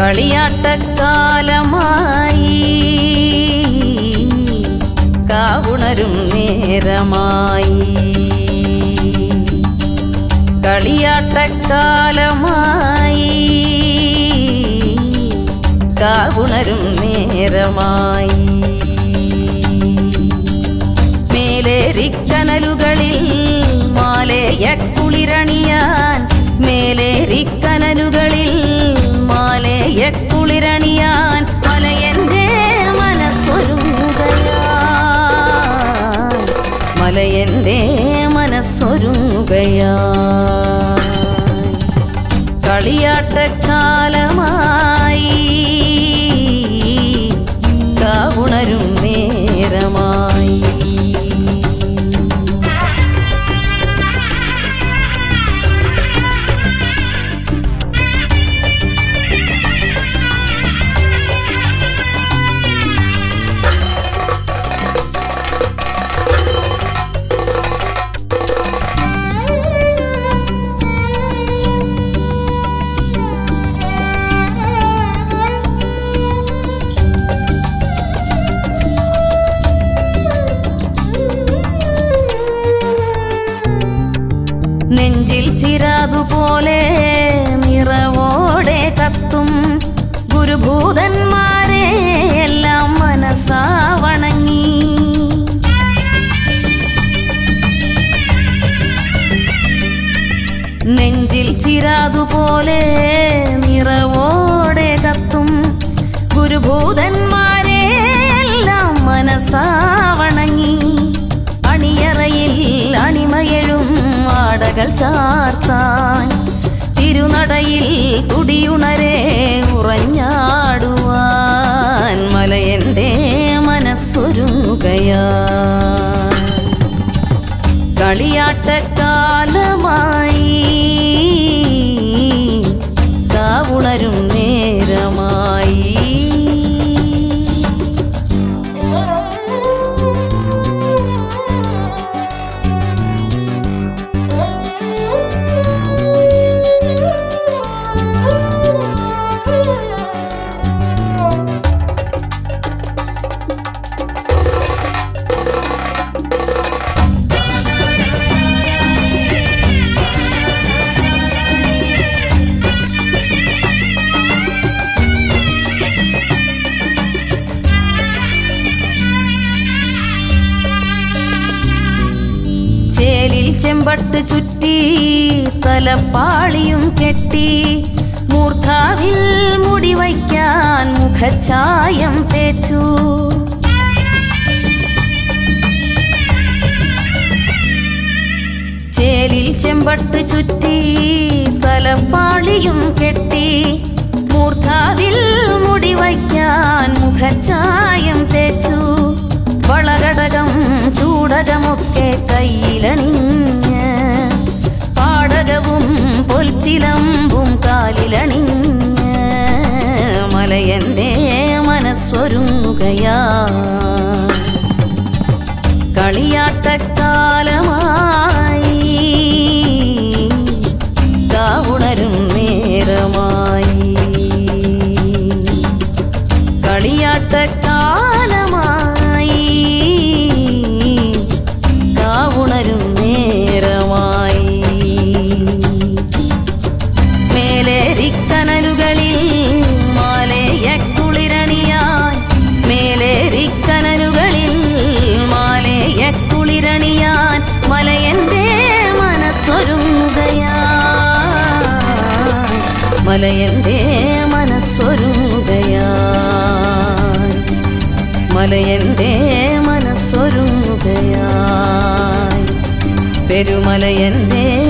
കളിയാട്ടക്കാലമായി കാവുണരും നേരമായി കളിയാട്ടക്കാലമായി കാവുണരും നേരമായി മേലേരിക്കനലുകളിൽ മാലയ കുളിരണിയാൻ മേലേരിക്കനലുകളിൽ മാലയ കുളിരണിയാൻ മലയന്റെ മനസ്സൊരുങ്ങുകയാൻ മലയന്റെ മനസ്സൊരുങ്ങുകയാൻ കളിയാട്ടക്കാലമായി കാവുണരും നേരമായി നെഞ്ചിൽ ചിരാതുപോലെ നിറവോടെ കത്തും ഗുരുഭൂതന്മാരെ എല്ലാം മനസ്സാവണങ്ങി നെഞ്ചിൽ ചിരാതുപോലെ നിറവോടെ കത്തും ഗുരുഭൂതന്മാരെ എല്ലാം മനസ്സാവണങ്ങി അണിയറയിൽ അണിമയഴും ആടകൾ ചാർത്താൻ തിരുനടയിൽ കുടിയുണരെ ഉറഞ്ഞാടുവാൻ മലയന്റെ മനസ്സൊരുങ്ങുകയാ കളിയാട്ടക്കാലമായി കാവുണരും നേരമായി ചേലിൽ ചെമ്പട്ട് ചുറ്റി തലപ്പാളിയും കെട്ടി മൂർധാവിൽ മുടി വയ്ക്കാൻ മുഖച്ചായം തേച്ചു ചേലിൽ ചെമ്പട്ട് ചുറ്റി തലപ്പാളിയും കെട്ടി മൂർധാവിൽ മുടി വയ്ക്കാൻ മുഖച്ചായം തേച്ചു വളകടകം ചൂടകമൊക്കെ കയ്യിലണിഞ്ഞ് പാടകവും പൊൽച്ചിലമ്പും കാലിലണിഞ്ഞ് മലയന്റെ മനസ്സൊരുങ്ങുകയാ കളിയാട്ടക്കാലമായി കാവുണരും നേരമായി കളിയാട്ടക്കാലമായി കാവുണരും നേരമായി മേലേരിക്കനലുകളിൽ മാലയ കുളിരണിയാൻ മേലേരിക്കനലുകളിൽ മാലയ കുളിരണിയാൻ മലയന്റെ മനസ്സൊരുങ്ങുകയാ മലയന്റെ മനസ്സൊരുങ്ങുകയാ മലയന്റെ മനസ്സൊരുങ്ങുകയായി പെരുമലയന്റെ